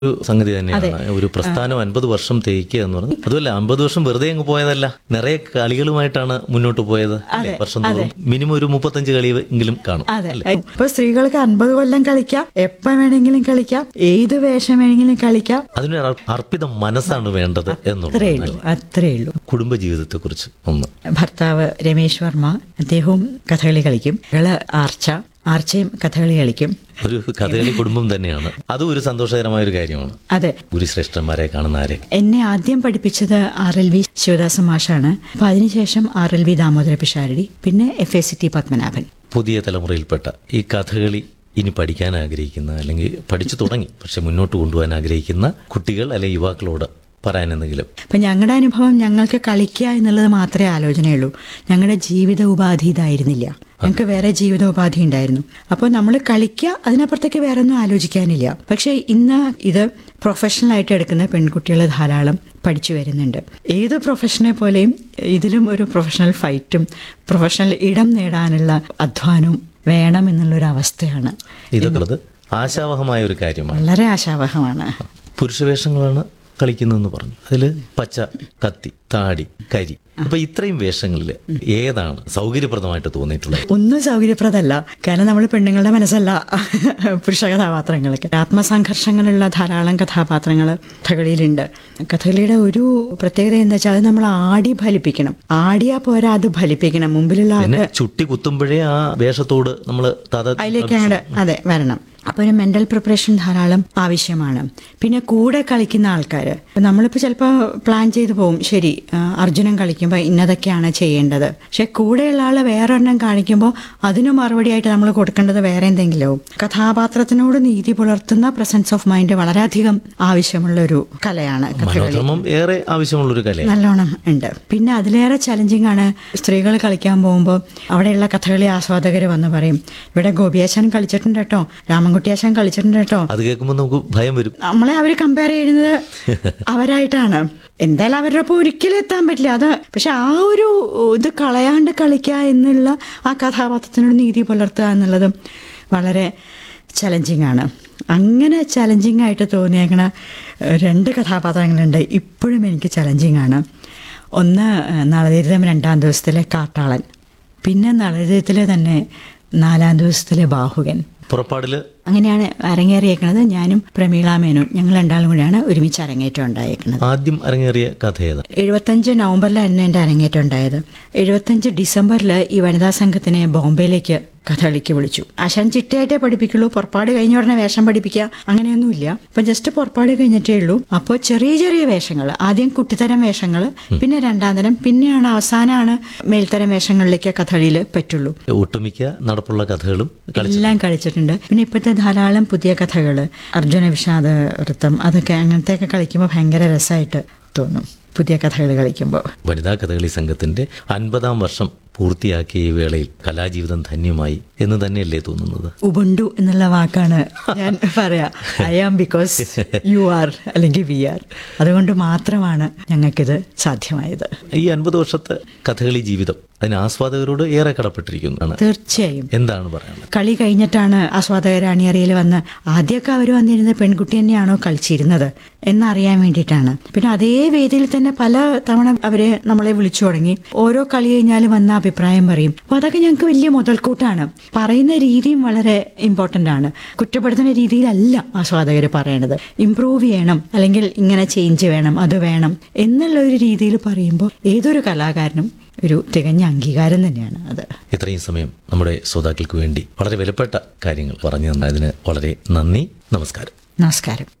ഒരു സംഗതി തന്നെയാണ് ഒരു പ്രസ്ഥാനം അൻപത് വർഷം തേക്കുക എന്ന് പറഞ്ഞത് അതുമല്ല അമ്പത് വർഷം വെറുതെ അങ്ങ് പോയതല്ല നിറയെ കളികളുമായിട്ടാണ് മുന്നോട്ട് പോയത് അല്ലേ? വർഷം തോറും മിനിമം ഒരു മുപ്പത്തഞ്ച് കളി എങ്കിലും കാണും അതെ ഇപ്പൊ സ്ത്രീകൾക്ക് അൻപത് കൊല്ലം കളിക്കാം എപ്പോ വേണമെങ്കിലും കളിക്കാം ഏത് വേഷം വേണമെങ്കിലും കളിക്കാം അതിനൊരു അർ- അർപ്പിത മനസ്സാണ് വേണ്ടത് അത്രേ എന്നുള്ളത് ഉള്ളൂ അത്രേ ഉള്ളൂ കുടുംബ ജീവിതത്തെ കുറിച്ച് ഒന്ന് ഭർത്താവ് രമേശ് വർമ്മ അദ്ദേഹവും കഥകളി കളിക്കും ഇള് ആർച്ച ആർച്ചയും കഥകളി കളിക്കും ഒരു കഥകളി കുടുംബം തന്നെയാണ് അതും ഒരു സന്തോഷകരമായ ഒരു കാര്യമാണ് അതെ ഗുരുശ്രേഷ്ഠന്മാരെ കാണുന്ന ആരെ എന്നെ ആദ്യം പഠിപ്പിച്ചത് ആർ എൽ വി ശിവദാസ മാഷാണ് അപ്പൊ അതിനുശേഷം R L V Damodara Pisharody പിന്നെ F A C T Padmanabhan പുതിയ തലമുറയിൽപ്പെട്ട ഈ കഥകളി ഇനി പഠിക്കാൻ ആഗ്രഹിക്കുന്ന അല്ലെങ്കിൽ പഠിച്ചു തുടങ്ങി പക്ഷെ മുന്നോട്ട് കൊണ്ടുപോകാൻ ആഗ്രഹിക്കുന്ന കുട്ടികൾ അല്ലെങ്കിൽ യുവാക്കളോട് പറയാൻ എന്തെങ്കിലും അപ്പം ഞങ്ങളുടെ അനുഭവം ഞങ്ങൾക്ക് കളിക്കുക എന്നുള്ളത് മാത്രമേ ആലോചനയുള്ളൂ ഞങ്ങളുടെ ജീവിത ഉപാധി ഇതായിരുന്നില്ല ഞങ്ങൾക്ക് വേറെ ജീവിത ഉപാധി ഉണ്ടായിരുന്നു അപ്പോൾ നമ്മൾ കളിക്കുക അതിനപ്പുറത്തേക്ക് വേറെ ഒന്നും ആലോചിക്കാനില്ല പക്ഷേ ഇന്ന് ഇത് പ്രൊഫഷണലായിട്ട് എടുക്കുന്ന പെൺകുട്ടികൾ ധാരാളം പഠിച്ചു വരുന്നുണ്ട് ഏത് പ്രൊഫഷനെ പോലെയും ഇതിലും ഒരു പ്രൊഫഷണൽ ഫൈറ്റും പ്രൊഫഷണൽ ഇടം നേടാനുള്ള അധ്വാനവും വേണം എന്നുള്ളൊരു അവസ്ഥയാണ് ഇതൊക്കെ ഉള്ളത് ആശാവഹമായ ഒരു കാര്യമാണ് വളരെ ആശാവഹമാണ് പുരുഷവേഷങ്ങളാണ് കളിക്കുന്നതെന്ന് പറഞ്ഞു അതിൽ പച്ച കത്തി താടി കരി അപ്പൊ ഇത്രയും വേഷങ്ങളിൽ ഏതാണ് സൗകര്യപ്രദമായിട്ട് തോന്നിയിട്ടുള്ളത് ഒന്നും സൗകര്യപ്രദമല്ല കാരണം നമ്മൾ പെണ്ണുങ്ങളുടെ മനസ്സല്ല പുരുഷ കഥാപാത്രങ്ങൾക്ക് ആത്മസംഘർഷങ്ങളുള്ള ധാരാളം കഥാപാത്രങ്ങൾ കഥകളിയിലുണ്ട് കഥകളിയുടെ ഒരു പ്രത്യേകത എന്താ വെച്ചാൽ അത് നമ്മൾ ആടി ഫലിപ്പിക്കണം ആടിയാ പോരാ അത് ഫലിപ്പിക്കണം മുമ്പിലുള്ള പിന്നെ ആൾക്ക് ചുട്ടി കുത്തുമ്പോഴേ ആ വേഷത്തോട് നമ്മൾ താത അതിലേക്ക് അങ്ങോട്ട് അതെ വരണം അപ്പോൾ ഒരു മെന്റൽ പ്രിപ്പറേഷൻ ധാരാളം ആവശ്യമാണ് പിന്നെ കൂടെ കളിക്കുന്ന ആൾക്കാർ നമ്മളിപ്പോൾ ചിലപ്പോൾ പ്ലാൻ ചെയ്തു പോകും ശരി ആ, അർജുനൻ കളിക്കുമ്പോൾ ഇന്നതൊക്കെയാണ് ചെയ്യേണ്ടത് പക്ഷെ കൂടെയുള്ള ആൾ വേറെ ഒരെണ്ണം കാണിക്കുമ്പോൾ അതിന് മറുപടിയായിട്ട് നമ്മൾ കൊടുക്കേണ്ടത് വേറെ എന്തെങ്കിലും കഥാപാത്രത്തിനോട് നീതി പുലർത്തുന്ന പ്രസൻസ് ഓഫ് മൈൻഡ് വളരെയധികം ആവശ്യമുള്ള ഒരു കലയാണ് കഥകളി മനോധർമ്മം ഏറെ ആവശ്യമുള്ളൊരു കലയാണ് നല്ലോണം ഉണ്ട് പിന്നെ അതിലേറെ ചലഞ്ചിങ് ആണ് സ്ത്രീകൾ കളിക്കാൻ പോകുമ്പോൾ അവിടെയുള്ള കഥകളി ആസ്വാദകർ വന്ന് പറയും ഇവിടെ ഗോപിയാശാൻ കളിച്ചിട്ടുണ്ട് കേട്ടോ രാമൻകുട്ടിയാശാൻ കളിച്ചിട്ടുണ്ട് കേട്ടോ അത് കേൾക്കുമ്പോൾ നമുക്ക് ഭയം വരും നമ്മളെ അവർ കമ്പയർ ചെയ്യുന്നത് അവരായിട്ടാണ് എന്തായാലും അവരുടെ ഒപ്പം ഒരിക്കലും എത്താൻ പറ്റില്ല അത് പക്ഷെ ആ ഒരു ഇത് കളയാണ്ട് കളിക്കുക എന്നുള്ള ആ കഥാപാത്രത്തിനോട് നീതി പുലർത്തുക എന്നുള്ളത് വളരെ ചലഞ്ചിങ് ആണ് അങ്ങനെ ചലഞ്ചിങ് ആയിട്ട് തോന്നിയേക്കണ ഏഹ്, രണ്ട് കഥാപാത്രങ്ങളുണ്ട് ഇപ്പോഴും എനിക്ക് ചലഞ്ചിങ് ആണ് ഒന്ന് ഏഹ്, നളചരിതം രണ്ടാം ദിവസത്തിലെ കാട്ടാളൻ പിന്നെ നളചരിതത്തിലെ തന്നെ നാലാം ദിവസത്തിലെ ബാഹുകൻ പുറപ്പാടില് അങ്ങനെയാണ് അരങ്ങേറിയേക്കണത് ഞാനും പ്രമീള മേനും ഞങ്ങൾ രണ്ടാളും കൂടിയാണ് ഒരുമിച്ച് അരങ്ങേറ്റം ഉണ്ടായേക്കുന്നത് ആദ്യം അരങ്ങേറിയ കഥ ഏതാ എഴുപത്തഞ്ച് നവംബറിലായിരുന്നു എൻ്റെ അരങ്ങേറ്റം ഉണ്ടായത് എഴുപത്തഞ്ച് ഡിസംബറിൽ ഈ വനിതാ സംഘത്തിനെ ബോംബെയിലേക്ക് കഥകളിക്ക് വിളിച്ചു ആശാൻ ചിട്ടയായിട്ടേ പഠിപ്പിക്കുള്ളൂ പുറപ്പാട് കഴിഞ്ഞ ഉടനെ വേഷം പഠിപ്പിക്കുക അങ്ങനെയൊന്നുമില്ല അപ്പം ജസ്റ്റ് പുറപ്പാട് കഴിഞ്ഞിട്ടേ ഉള്ളൂ അപ്പോൾ ചെറിയ ചെറിയ വേഷങ്ങൾ ആദ്യം കുട്ടിത്തരം വേഷങ്ങൾ പിന്നെ രണ്ടാം തരം പിന്നെയാണ് അവസാനമാണ് മേൽത്തരം വേഷങ്ങളിലേക്ക് കഥകളിയിൽ പറ്റുള്ളൂ ഒട്ടുമിക്ക നടപ്പുള്ള കഥകളും കളിച്ചു എല്ലാം കളിച്ചിട്ടുണ്ട് പിന്നെ ഇപ്പോഴത്തെ ധാരാളം പുതിയ കഥകൾ അർജുന വിഷാദ വൃത്തം അതൊക്കെ അങ്ങനത്തെയൊക്കെ കളിക്കുമ്പോൾ ഭയങ്കര രസമായിട്ട് തോന്നും പുതിയ കഥകൾ കളിക്കുമ്പോൾ വനിതാ കഥകളി സംഘത്തിന്റെ അൻപതാം വർഷം പൂർത്തിയാക്കിയ ഈ വേളയിൽ കലാജീവിതം ധന്യമായി എന്ന് തന്നെയല്ലേ തോന്നുന്നത് ഉബുണ്ടു എന്നുള്ള വാക്കാണ് ഞാൻ പറയാ I am because you are അല്ലെങ്കിൽ വി ആർ അതുകൊണ്ട് മാത്രമാണ് ഞങ്ങൾക്കിത് സാധ്യമായത് ഈ അൻപത് വർഷത്തെ കഥകളി ജീവിതം അതിന് ആസ്വാദകരോട് ഏറെ കടപ്പെട്ടിരിക്കുന്നതാണ് തീർച്ചയായും എന്താണ് പറയാനുള്ളത് കളി കഴിഞ്ഞിട്ടാണ് ആസ്വാദകർ അണിയറയിൽ വന്ന് ആദ്യമൊക്കെ അവർ വന്നിരുന്നത് പെൺകുട്ടി തന്നെയാണോ കളിച്ചിരുന്നത് എന്നറിയാൻ വേണ്ടിയിട്ടാണ് പിന്നെ അതേ വേദിയിൽ തന്നെ പല തവണ അവരെ നമ്മളെ വിളിച്ചു തുടങ്ങി ഓരോ കളി കഴിഞ്ഞാലും വന്ന അഭിപ്രായം പറയും അപ്പോൾ അതൊക്കെ ഞങ്ങൾക്ക് വലിയ മുതൽക്കൂട്ടാണ് പറയുന്ന രീതിയും വളരെ ഇമ്പോർട്ടൻ്റ് ആണ് കുറ്റപ്പെടുത്തുന്ന രീതിയിലല്ല ആസ്വാദകർ പറയണത് ഇമ്പ്രൂവ് ചെയ്യണം അല്ലെങ്കിൽ ഇങ്ങനെ ചേഞ്ച് വേണം അത് വേണം എന്നുള്ള ഒരു രീതിയിൽ പറയുമ്പോൾ ഏതൊരു കലാകാരനും ഒരു തികഞ്ഞ അംഗീകാരം തന്നെയാണ് അത് ഇത്രയും സമയം നമ്മുടെ ശ്രോതാക്കൾക്ക് വേണ്ടി വളരെ വിലപ്പെട്ട കാര്യങ്ങൾ പറഞ്ഞു തന്നതിന് വളരെ നന്ദി നമസ്കാരം നമസ്കാരം